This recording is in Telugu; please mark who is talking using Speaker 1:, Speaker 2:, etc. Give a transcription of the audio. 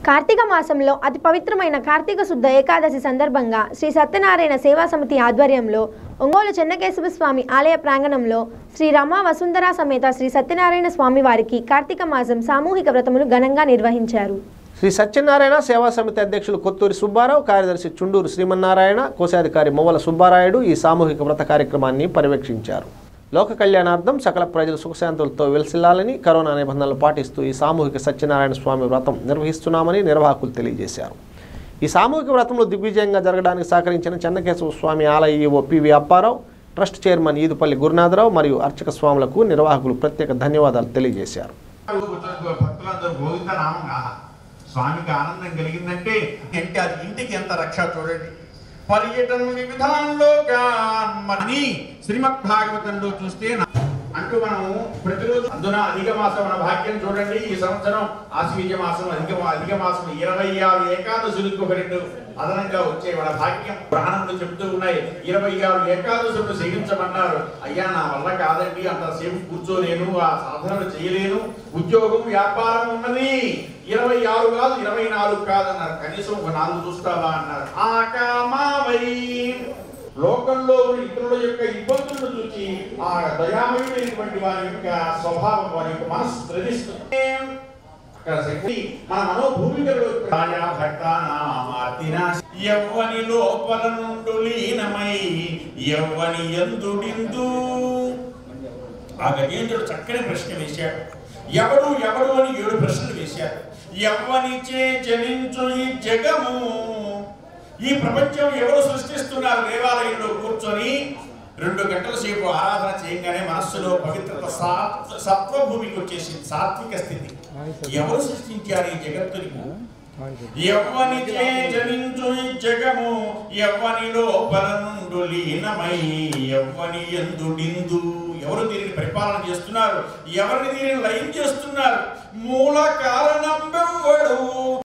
Speaker 1: కార్తీక మాసంలో అతి పవిత్రమైన కార్తీక శుద్ధ ఏకాదశి సందర్భంగా శ్రీ సత్యనారాయణ సేవా సమితి ఆధ్వర్యంలో ఒంగోలు చెన్నకేశవ స్వామి ఆలయ ప్రాంగణంలో శ్రీ రమా వసుంధర సమేత శ్రీ సత్యనారాయణ స్వామి వారికి కార్తీక మాసం సామూహిక వ్రతములు ఘనంగా నిర్వహించారు
Speaker 2: శ్రీ సత్యనారాయణ సేవా సమితి అధ్యక్షులు కొత్తూరి సుబ్బారావు కార్యదర్శి చుండూరు శ్రీమన్నారాయణ కోశాధికారి మొవ్వల సుబ్బారాయుడు ఈ సామూహిక వ్రత కార్యక్రమాన్ని పర్యవేక్షించారు లోక కళ్యాణార్థం సకల ప్రజలు సుఖశాంతులతో వెలసిల్లాలని కరోనా నిబంధనలు పాటిస్తూ ఈ సామూహిక సత్యనారాయణ స్వామి వ్రతం నిర్వహిస్తున్నామని నిర్వాహకులు తెలియజేశారు ఈ సామూహిక వ్రతంలో దిగ్విజయంగా జరగడానికి సహకరించిన చెన్నకేశవ స్వామి ఆలయ EO PV Apparao trust chairman Edupalli Gurunatharao మరియు అర్చక స్వాములకు నిర్వాహకులు ప్రత్యేక ధన్యవాదాలు తెలియజేశారు
Speaker 3: భక్తులందరూ గోవింద నామంగా స్వామికి ఆనందం కలిగిందంటే అంటే అది ఇంటికి ఎంత రక్ష చూడండి పర్యటన వివిధాల్లో అని శ్రీమద్ భాగవతంలో చూస్తే నా- అంటూ మనం ప్రతిరోజు అందున అధిక మాసం మన భాగ్యం చూడండి ఈ సంవత్సరం ఆశ్వీజ మాసం అధిక అధిక మాసం ఇరవై ఆరు ఏకాదశులకు ఒక రెండు అదనంగా వచ్చే మన భాగ్యం ప్రాణములు చెప్తూ ఉన్నాయి ఇరవై ఆరు ఏకాదశులు సేవించమన్నారు అయ్యా నా వల్ల కాదండి అంతసేపు కూర్చోలేను ఆ సాధనలు చేయలేను ఉద్యోగం వ్యాపారం ఉన్నది ఇరవై ఆరు కాదు ఇరవై నాలుగు కాదు అన్నారు కనీసం ఒక నాలుగు చూస్తావా అన్నారు ఆ కామావై లోకంలో ఉన్న ఇతరుల యొక్క ఇబ్బందులను చూసి ఆ దయామయుడైనటువంటి వారి యొక్క స్వభావం వారి యొక్క మనస్సు ప్రదిస్తుంది అక్కడ శక్తి మన మనోభూమికలో ఆయా భక్తానామార్తినా ఎవ్వని లోపల నుండు లీనమై ఎవ్వని ఎందుడిందు ఆ గజేంద్రుడు చక్కని ప్రశ్న వేశాడు ఎవడు ఎవడు అని ఏడు ప్రశ్నలు వేశాడు ఎవ్వనిచే జనించు ఈ జగము ఈ ప్రపంచం ఎవరు సృష్టిస్తున్నారు దేవాలయంలో కూర్చొని రెండు గంటల సేపు ఆరాధన చేయగానే మనస్సులో పవిత్రత సాత్వ సత్వభూమికి వచ్చేసింది సాత్విక స్థితి ఎవరు సృష్టించారు ఈ జగత్తుని ఎవ్వని చే జనించు ఈ జగము ఎవ్వనిలో పరనుండు లీనమై ఎవ్వని ఎందుడిందు ఎవరు దీనిని పరిపాలన చేస్తున్నారు ఎవరిని దీనిని లయం చేస్తున్నారు మూల కారణం వెవ్వడు